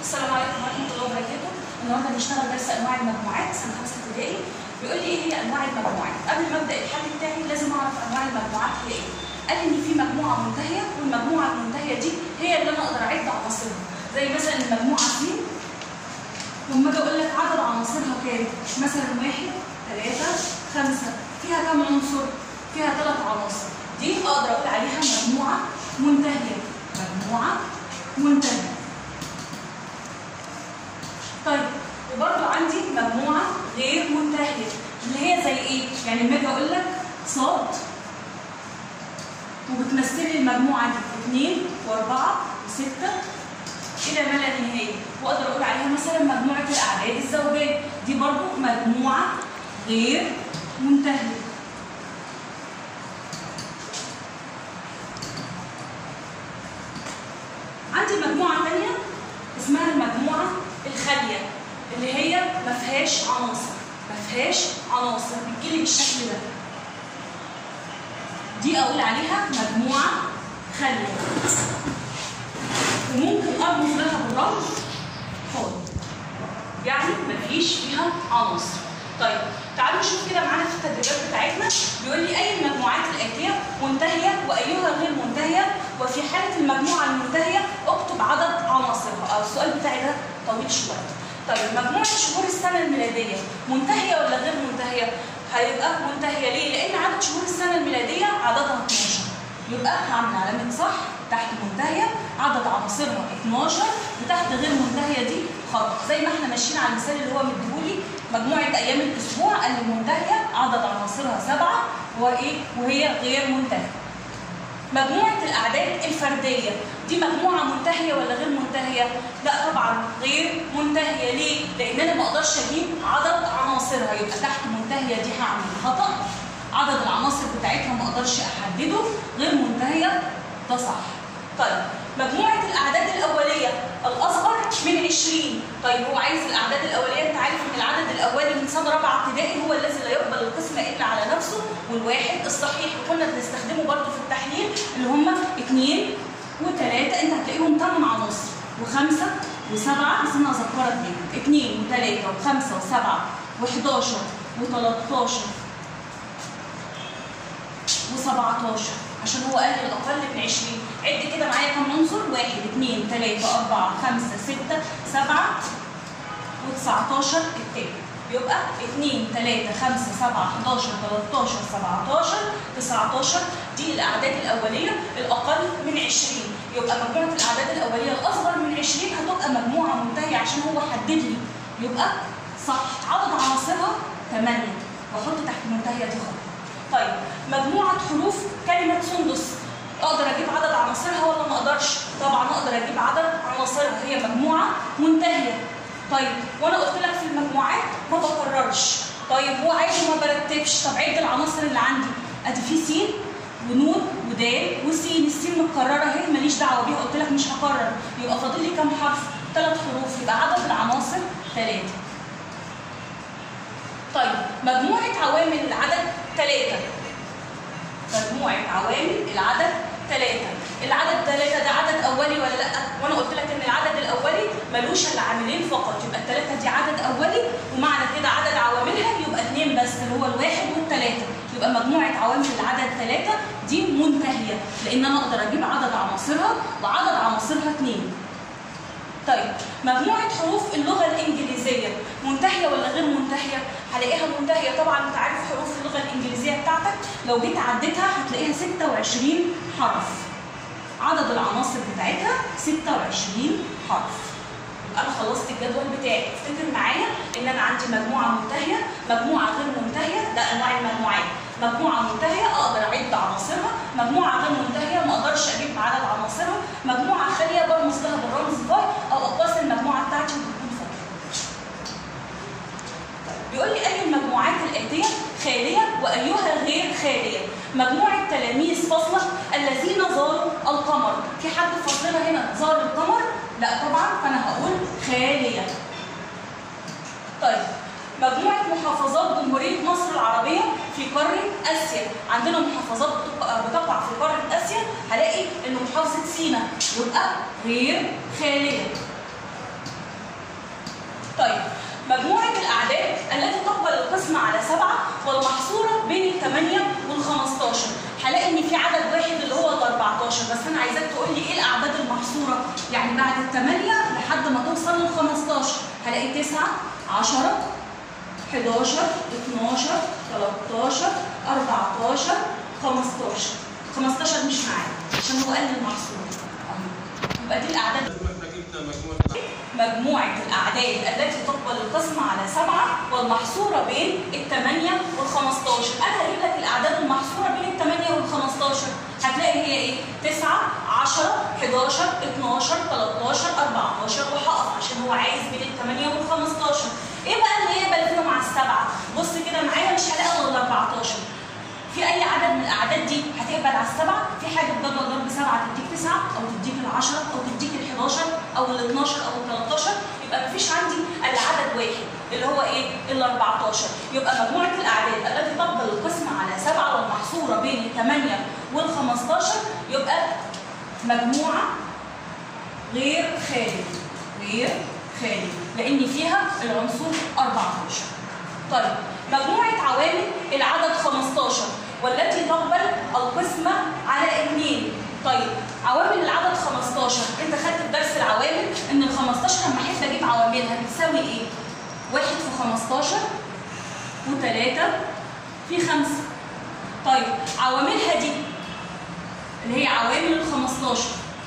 السلام عليكم ورحمه الله وبركاته النهارده بنشتغل درس انواع المجموعات سنه خمسه ابتدائي بيقول لي ايه هي انواع المجموعات قبل ما ابدا الحل بتاعي لازم اعرف انواع المجموعات هي ايه قال ان في مجموعه منتهيه والمجموعه المنتهيه دي هي اللي انا اقدر اعد عناصرها زي مثلا المجموعه دي لما اجي اقول لك عدد عناصرها كام مثلا واحد ثلاثه خمسه فيها كام عنصر فيها ثلاث عناصر دي اقدر اقول عليها مجموعه منتهيه مجموعه منتهيه طيب وبرضه عندي مجموعه غير منتهيه اللي هي زي ايه؟ يعني لما اجي اقول لك صاد وبتمثل لي المجموعه دي اثنين واربعه وسته الى ما لا نهايه واقدر اقول عليها مثلا مجموعه الاعداد الزوجيه دي برضه مجموعه غير منتهيه عندي مجموعه ثانيه اسمها المجموعه الخاليه اللي هي ما فيهاش عناصر ما فيهاش عناصر بتجيلي بالشكل ده دي اقول عليها مجموعه خاليه وممكن ارمز لها بالرمز فاضي يعني مفيش فيها عناصر طيب تعالوا نشوف كده معانا في التدريبات بتاعتنا بيقول لي اي المجموعات الاتيه منتهيه وايها غير منتهيه وفي حاله المجموعه المنتهيه اكتب عدد عناصرها او السؤال بتاعي ده طويل شويه طيب مجموعه شهور السنه الميلاديه منتهيه ولا غير منتهيه هيبقى منتهيه ليه لان عدد شهور السنه الميلاديه عددها 12 يبقى هعمل علامه صح تحت منتهيه عدد عناصرها 12 وتحت غير منتهيه دي خط زي ما احنا ماشيين على المثال اللي هو مديهولي مجموعه ايام الاسبوع قال المنتهيه عدد عناصرها سبعه وايه وهي غير منتهيه مجموعه الاعداد الفرديه دي مجموعه منتهيه ولا غير منتهيه لا طبعا غير منتهيه ليه لان انا ما اقدرش اجيب عدد عناصرها يبقى تحت منتهيه دي هعمل خطا عدد العناصر بتاعتها ما اقدرش احدده غير منتهيه ده صح طيب مجموعة الأعداد الأولية الأصغر من 20 طيب هو عايز الأعداد الأولية أنت عارف إن العدد الأولي من سنة رابعة ابتدائي هو الذي لا يقبل القسمة إلا على نفسه والواحد الصحيح وكنا بنستخدمه برضه في التحليل اللي هم اثنين وثلاثة أنت هتلاقيهم ثمان عناصر وخمسة وسبعة بس أنا هذكرك بيهم اثنين وثلاثة وخمسة وسبعة و11 و13 و17 عشان هو قال الاقل من 20 عد كده معايا كام عنصر 1 2 3 4 5 6 7 و19 التاني يبقى 2 3 5 7 11 13 17 19 دي الاعداد الاوليه الاقل من 20 يبقى مجموعه الاعداد الاوليه الاصغر من 20 هتبقى مجموعه منتهيه عشان هو حدد لي يبقى صح عدد عناصرها 8 واحط تحت منتهيه دي خط طيب مجموعة حروف كلمة سندس اقدر اجيب عدد عناصرها ولا ما اقدرش؟ طبعا اقدر اجيب عدد عناصرها هي مجموعة منتهية. طيب وانا قلت لك في المجموعات ما بكررش. طيب هو عايز ما برتبش، طب عد العناصر اللي عندي. ادي في س ونون ودال وسين، السين متكررة اهي ماليش دعوة بيها قلت لك مش هكرر، يبقى فاضل لي كام حرف؟ ثلاث حروف يبقى عدد العناصر ثلاثة. طيب مجموعة عوامل العدد ثلاثة مجموعة عوامل العدد ثلاثة العدد ثلاثة ده عدد أولي ولا لأ؟ وأنا قلت لك إن العدد الأولي ملوش إلا عاملين فقط يبقى الثلاثة دي عدد أولي ومعنى كده عدد عواملها يبقى اثنين بس اللي هو الواحد والثلاثة يبقى مجموعة عوامل العدد ثلاثة دي منتهية لأن أنا أقدر أجيب عدد عناصرها وعدد عناصرها اثنين طيب مجموعة حروف اللغة الإنجليزية منتهية ولا غير منتهية؟ هلاقيها منتهية طبعا أنت عارف حروف اللغة الإنجليزية بتاعتك لو جيت عديتها هتلاقيها 26 حرف. عدد العناصر بتاعتها 26 حرف. يبقى أنا خلصت الجدول بتاعي، افتكر معايا إن أنا عندي مجموعة منتهية، مجموعة غير منتهية، ده أنواع المجموعات. مجموعة منتهية أقدر أعد عناصرها، مجموعة غير منتهية ما أقدرش أجيب عدد عناصرها، مجموعة خالية برمز لها بالرمز باي أو أقواس المجموعة بتاعتي بتكون فاضية. بيقول لي أي المجموعات الآتية خالية وأيها غير خالية. مجموعة تلاميذ فصلك الذين زاروا القمر، في حد في فصلنا هنا زار القمر؟ لا طبعا فأنا هقول خالية. طيب مجموعة محافظات جمهورية مصر العربية في قارة آسيا، عندنا محافظات بتقع في قارة آسيا، هلاقي إن محافظة سينا يبقى غير خالية. طيب مجموعة الأعداد التي تقبل القسم على سبعة والمحصورة بين الثمانية والخمستاشر هلاقي إن في عدد واحد اللي هو ال 14 بس أنا عايزاك تقول لي إيه الأعداد المحصورة؟ يعني بعد الثمانية لحد ما توصل لل 15 هلاقي 9 10 11 12 13 14 15 15 مش معايا عشان هو قال لي المحصورة يبقى دي الأعداد احنا جبنا مجموعة مجموعة الأعداد التي تقبل القسم على سبعة والمحصورة بين الثمانية والخمستاشر، أنا هجيب لك الأعداد المحصورة بين الثمانية والخمستاشر، هتلاقي هي إيه؟ تسعة، عشرة، 11 12 13 14 وهقف عشان هو عايز بين الثمانية والخمستاشر. إيه بقى اللي يقبل فيهم على السبعة؟ بص كده معايا مش هلاقي غير ال 14. في اي عدد من الاعداد دي هتقبل على السبعه في حاجه بجدول ضرب سبعه تديك تسعه او تديك العشره او تديك ال 11 او ال 12 او ال 13 يبقى مفيش عندي الا عدد واحد اللي هو ايه؟ ال 14 يبقى مجموعه الاعداد التي تقبل القسم على سبعه والمحصوره بين الثمانيه وال 15 يبقى مجموعه غير خالي غير خالي لان فيها العنصر 14 طيب مجموعة عوامل العدد 15 والتي تقبل القسمة على اثنين طيب عوامل العدد 15 انت خدت في درس العوامل ان ال 15 لما احب اجيب عواملها بتساوي ايه؟ واحد في 15 وثلاثة في خمسة طيب عواملها دي اللي هي عوامل ال 15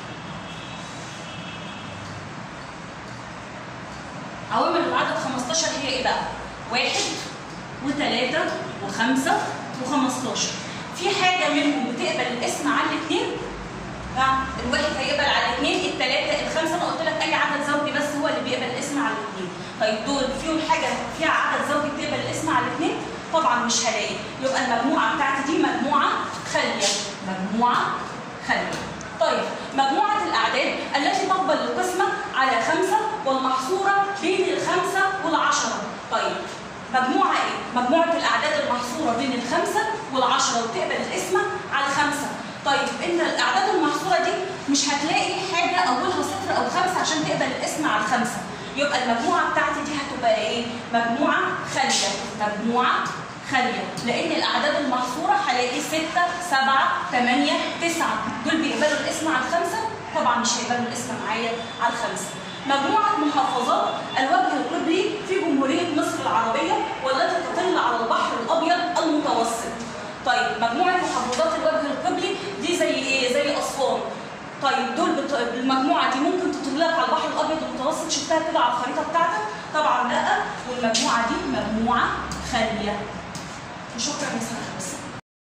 عوامل العدد 15 هي ايه بقى؟ واحد وثلاثة وخمسة وخمستاشر في حاجة منهم بتقبل الاسم على الاثنين ها الواحد هيقبل على الاثنين الثلاثة الخمسة أنا قلت لك أي عدد زوجي بس هو اللي بيقبل الاسم على الاثنين طيب دول فيهم حاجة فيها عدد زوجي بتقبل الاسم على الاثنين طبعا مش هلاقي يبقى المجموعة بتاعتي دي مجموعة خالية مجموعة خالية طيب مجموعة الأعداد التي تقبل القسمة على خمسة والمحصورة بين الخمسة والعشرة طيب مجموعة ايه؟ مجموعة الأعداد المحصورة بين الخمسة والعشرة وتقبل القسمة على خمسة طيب انت الأعداد المحصورة دي مش هتلاقي حاجة أولها صفر أو خمسة عشان تقبل القسمة على الخمسة يبقى المجموعة بتاعتي دي هتبقى ايه؟ مجموعة خالية مجموعة خالية لأن الأعداد المحصورة هلاقي ستة سبعة ثمانية تسعة دول بيقبلوا الاسم على الخمسة طبعا مش هيقبلوا الاسم معايا على الخمسة مجموعة محافظات الوجه القبلي في جمهورية مصر العربية والتي تطل على البحر الأبيض المتوسط. طيب مجموعة محافظات الوجه القبلي دي زي إيه؟ زي أسوان. طيب دول بت... المجموعة دي ممكن تطل لك على البحر الأبيض المتوسط شفتها كده على الخريطة بتاعتك؟ طبعا لا والمجموعة دي مجموعة خالية. وشكرا يا سنة خمسة.